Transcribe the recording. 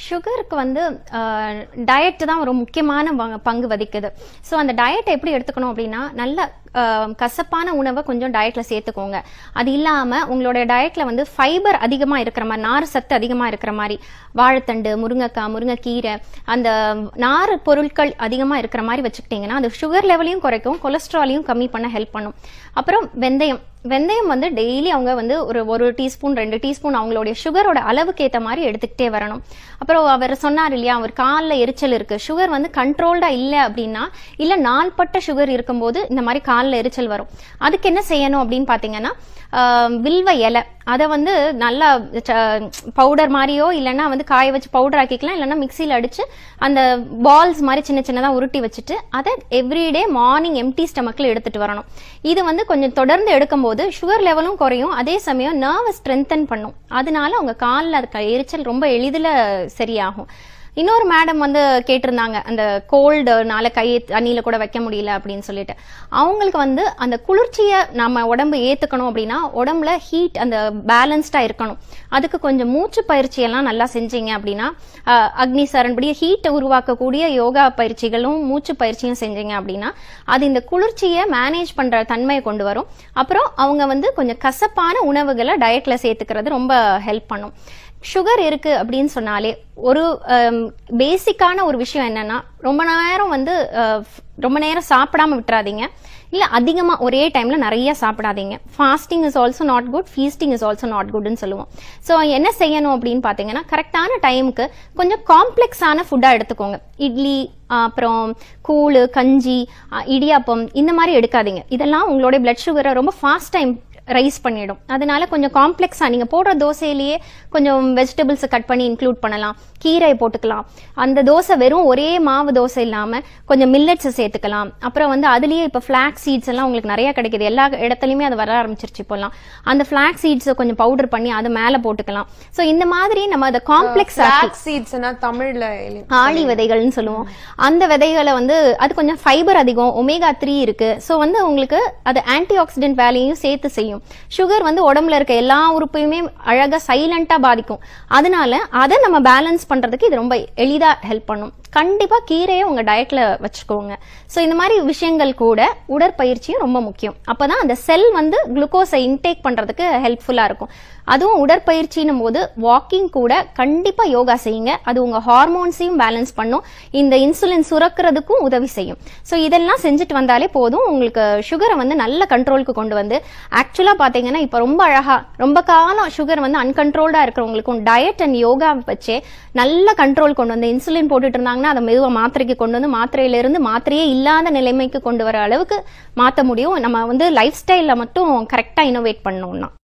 சுகருக்கு வந்து டயட் தான் ஒரு முக்கியமான பங்கு- பங்கு வகிக்குது ஸோ அந்த டயட்டை எப்படி எடுத்துக்கணும் அப்படின்னா நல்ல ஆஹ், கசப்பான உணவை கொஞ்சம் டயட்ல சேர்த்துக்கோங்க அது இல்லாம உங்களோட டயட்ல வந்து ஃபைபர் அதிகமா இருக்கிற மாதிரி நார் சத்து அதிகமா இருக்கிற மாதிரி வாழைத்தண்டு முருங்கைக்காய் முருங்கைக்கீரை அந்த நார் பொருட்கள் அதிகமா இருக்கிற மாதிரி வச்சுக்கிட்டீங்கன்னா அது சுகர் லெவலையும் குறைக்கும் கொலஸ்ட்ராலையும் கம்மி பண்ண ஹெல்ப் பண்ணும் அப்புறம் வெந்தயம் வெந்தயம் வந்து டெய்லி அவங்க வந்து ஒரு ஒரு டீஸ்பூன் ரெண்டு டீஸ்பூன் அவங்களுடைய சுகரோட அளவுக்கு ஏற்ற மாதிரி எடுத்துக்கிட்டே வரணும் அப்புறம் அவர் சொன்னார் இல்லையா அவர் காலில் எரிச்சல் இருக்கு சுகர் வந்து கண்ட்ரோல்டா இல்லை அப்படின்னா இல்லை நாள்பட்ட சுகர் இருக்கும்போது இந்த மாதிரி காலில் எரிச்சல் வரும் அதுக்கு என்ன செய்யணும் அப்படின்னு பார்த்தீங்கன்னா ஆஹ், வில்வ இலை அதை வந்து நல்லா பவுடர் மாதிரியோ இல்லைன்னா வந்து காய வச்சு பவுடர் ஆக்கிக்கலாம் இல்லைன்னா மிக்சியில் அடிச்சு அந்த பால்ஸ் மாதிரி சின்ன சின்னதாக உருட்டி வச்சுட்டு அதை எவ்ரிடே மார்னிங் எம்டி ஸ்டமக்கில் எடுத்துட்டு வரணும் இது வந்து கொஞ்சம் தொடர்ந்து எடுக்கும்போது சுகர் லெவலும் குறையும் அதே சமயம் நர்வை ஸ்ட்ரென்தன் பண்ணும் அதனால உங்க காலில் அதுக்கு எரிச்சல் ரொம்ப எளிதில் சரியாகும் இன்னொரு மேடம் வந்து கேட்டிருந்தாங்க அந்த கோல்டுனால கை தண்ணியில கூட வைக்க முடியல அப்படின்னு சொல்லிட்டு அவங்களுக்கு வந்து அந்த குளிர்ச்சியை நம்ம உடம்பு ஏத்துக்கணும் அப்படின்னா உடம்புல ஹீட் அந்த பேலன்ஸ்டா இருக்கணும் அதுக்கு கொஞ்சம் மூச்சு பயிற்சி எல்லாம் நல்லா செஞ்சீங்க அப்படின்னா அஹ், அக்னி சரண்படி ஹீட்டை உருவாக்கக்கூடிய யோகா பயிற்சிகளும் மூச்சு பயிற்சியும் செஞ்சீங்க அப்படின்னா அது இந்த குளிர்ச்சியை மேனேஜ் பண்ற தன்மையை கொண்டு வரும் அப்புறம் அவங்க வந்து கொஞ்சம் கசப்பான உணவுகளை டயட்ல சேர்த்துக்கிறது ரொம்ப ஹெல்ப் பண்ணும் சுகர் இருக்கு அப்படின்னு சொன்னாலே ஒரு பேசிக்கான ஒரு விஷயம் என்னன்னா ரொம்ப நேரம் வந்து அஹ், ரொம்ப நேரம் சாப்பிடாம விட்டுறாதீங்க இல்ல அதிகமா ஒரே டைம்ல நிறைய சாப்பிடாதீங்க fasting is also not good feasting is also not குட்னு சொல்லுவோம் ஸோ என்ன செய்யணும் அப்படின்னு பார்த்தீங்கன்னா கரெக்டான டைமுக்கு கொஞ்சம் காம்ப்ளெக்ஸான ஃபுட்டாக எடுத்துக்கோங்க இட்லி அஹ், அப்புறம் கூழு கஞ்சி அஹ், இடியாப்பம் இந்த மாதிரி எடுக்காதீங்க இதெல்லாம் உங்களுடைய பிளட் சுகரை ரொம்ப ஃபாஸ்ட் டைம் ரைஸ் பண்ணிடும் அதனால கொஞ்சம் காம்ப்ளெக்ஸாக நீங்கள் போடுற தோசையிலேயே கொஞ்சம் வெஜிடபிள்ஸை கட் பண்ணி இன்க்ளூட் பண்ணலாம் கீரையை போட்டுக்கலாம் அந்த தோசை வெறும் ஒரே மாவு தோசை இல்லாமல் கொஞ்சம் மில்லட்ஸை சேர்த்துக்கலாம் அப்புறம் வந்து அதுலேயே இப்போ ஃப்ளாக் சீட்ஸ் எல்லாம் உங்களுக்கு நிறைய கிடைக்குது எல்லா இடத்துலையுமே அது வர ஆரம்பிச்சிருச்சு இப்போல்லாம் அந்த ஃப்ளாக் சீட்ஸை கொஞ்சம் பவுடர் பண்ணி அதை மேலே போட்டுக்கலாம் ஸோ இந்த மாதிரி நம்ம அதை காம்ப்ளெக்ஸ் ஆக்கி பிளாக் சீட்ஸ்னா தமிழ்ல எழு- ஆளி விதைகள்னு சொல்லுவோம் அந்த விதைகளை வந்து அது கொஞ்சம் ஃபைபர் அதிகம் ஒமேகா த்ரீ இருக்கு ஸோ வந்து உங்களுக்கு அது ஆன்டி ஆக்சிடென்ட் வேலையும் சேர்த்து செய்யும் சுகர் வந்து உடம்புல இருக்க எல்லா உறுப்பையுமே அழகா சைலண்டா பாதிக்கும் அதனால அதை நம்ம பேலன்ஸ் பண்றதுக்கு இது ரொம்ப எளிதா ஹெல்ப் பண்ணும் கண்டிப்பா கீரையை உங்க டயட்ல வச்சுக்கோங்க ஸோ இந்த மாதிரி விஷயங்கள் கூட உடற்பயிற்சியும் ரொம்ப முக்கியம் அப்பதான் அந்த செல் வந்து குளுக்கோஸை இன்டேக் பண்றதுக்கு ஹெல்ப்ஃபுல்லா இருக்கும் அதுவும் உடற்பயிற்சின்னும் போது வாக்கிங் கூட கண்டிப்பா யோகா செய்யுங்க அது உங்க ஹார்மோன்ஸையும் பேலன்ஸ் பண்ணும் இந்த இன்சுலின் சுரக்கிறதுக்கும் உதவி செய்யும் ஸோ இதெல்லாம் செஞ்சுட்டு வந்தாலே போதும் உங்களுக்கு சுகரை வந்து நல்ல கண்ட்ரோலுக்கு கொண்டு வந்து ஆக்சுவலா பாத்தீங்கன்னா இப்போ ரொம்ப அழகா ரொம்ப காலம் சுகர் வந்து அன்கண்ட்ரோல்டா இருக்கிறவங்களுக்கும் டயட் அண்ட் யோகா வச்சே நல்ல கண்ட்ரோல் கொண்டு வந்து இன்சுலின் போட்டுட்டு இருந்தாங்கன்னா அதை மெதுவா மாத்திரைக்கு கொண்டு வந்து மாத்திரையில இருந்து மாத்திரையே இல்லாத நிலைமைக்கு கொண்டு வர அளவுக்கு மாத்த முடியும் நம்ம வந்து லைஃப் ஸ்டைல்ல மட்டும் கரெக்டா இனோவேட் பண்ணோம்னா